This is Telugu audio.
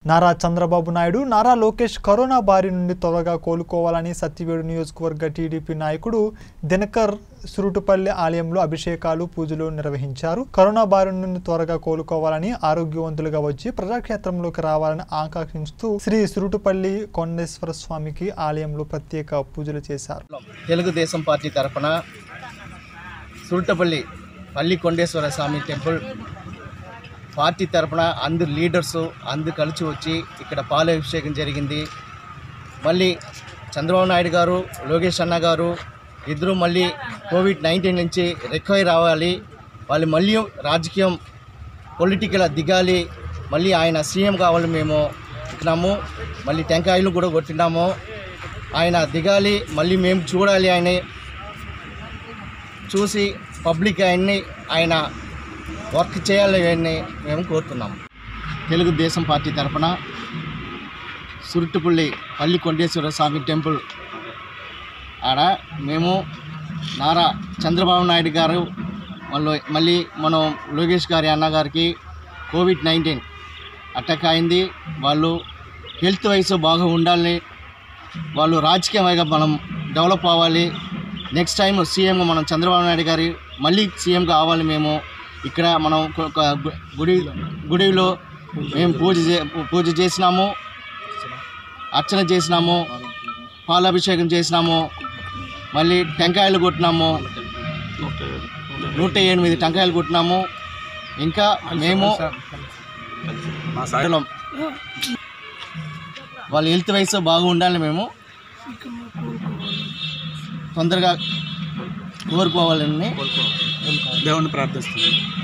నారా చంద్రబాబు నాయుడు నారా లోకేష్ కరోనా బారి నుండి త్వరగా కోలుకోవాలని సత్యవేడు నియోజకవర్గ టీడీపీ నాయకుడు దినకర్ సురుటుపల్లి ఆలయంలో అభిషేకాలు పూజలు నిర్వహించారు కరోనా బారి నుండి త్వరగా కోలుకోవాలని ఆరోగ్యవంతులుగా వచ్చి ప్రజాక్షేత్రంలోకి రావాలని ఆకాంక్షిస్తూ శ్రీ సురుటుపల్లి కొండేశ్వర స్వామికి ఆలయంలో ప్రత్యేక పూజలు చేశారు తెలుగుదేశం పార్టీ తరఫున సురుటపల్లి పల్లి కొండేశ్వర స్వామి టెంపుల్ పార్టీ తరఫున అందరు లీడర్స్ అందరు కలిసి వచ్చి ఇక్కడ పాలాభిషేకం జరిగింది మళ్ళీ చంద్రబాబు నాయుడు గారు లోకేష్ అన్న గారు ఇద్దరు మళ్ళీ కోవిడ్ నైన్టీన్ నుంచి రికవరీ రావాలి వాళ్ళు మళ్ళీ రాజకీయం పొలిటికల్ దిగాలి మళ్ళీ ఆయన సీఎం కావాలి మేము ఇచ్చినాము మళ్ళీ టెంకాయలు కూడా కొట్టినాము ఆయన దిగాలి మళ్ళీ మేము చూడాలి ఆయన చూసి పబ్లిక్ ఆయన్ని ఆయన వర్క్ చేయాలి అని మేము కోరుతున్నాము తెలుగుదేశం పార్టీ తరఫున సురుట్టుపల్లి పల్లి కొండేశ్వర స్వామి టెంపుల్ ఆడ మేము నారా చంద్రబాబు నాయుడు గారు మళ్ళీ మళ్ళీ మనం లోకేష్ గారి అన్నగారికి కోవిడ్ నైన్టీన్ అటాక్ అయింది వాళ్ళు హెల్త్ వైస్ బాగా ఉండాలి వాళ్ళు రాజకీయంగా మనం డెవలప్ అవ్వాలి నెక్స్ట్ టైం సీఎం మనం చంద్రబాబు నాయుడు గారి మళ్ళీ సీఎం కావాలి మేము ఇక్కడ మనం ఒక- ఒక గు- గుడి గుడిలో మేము పూజ చే పూజ చేసినాము అర్చన చేసినాము పాలాభిషేకం చేసినాము మళ్ళీ టెంకాయలు కొట్టినాము నూట ఎనిమిది టెంకాయలు కొట్టినాము ఇంకా మేము మండలం వాళ్ళ హెల్త్ వైస్ బాగా ఉండాలి మేము తొందరగా కోరుకోవాలని దేవుణ్ణి ప్రార్థిస్తున్నాను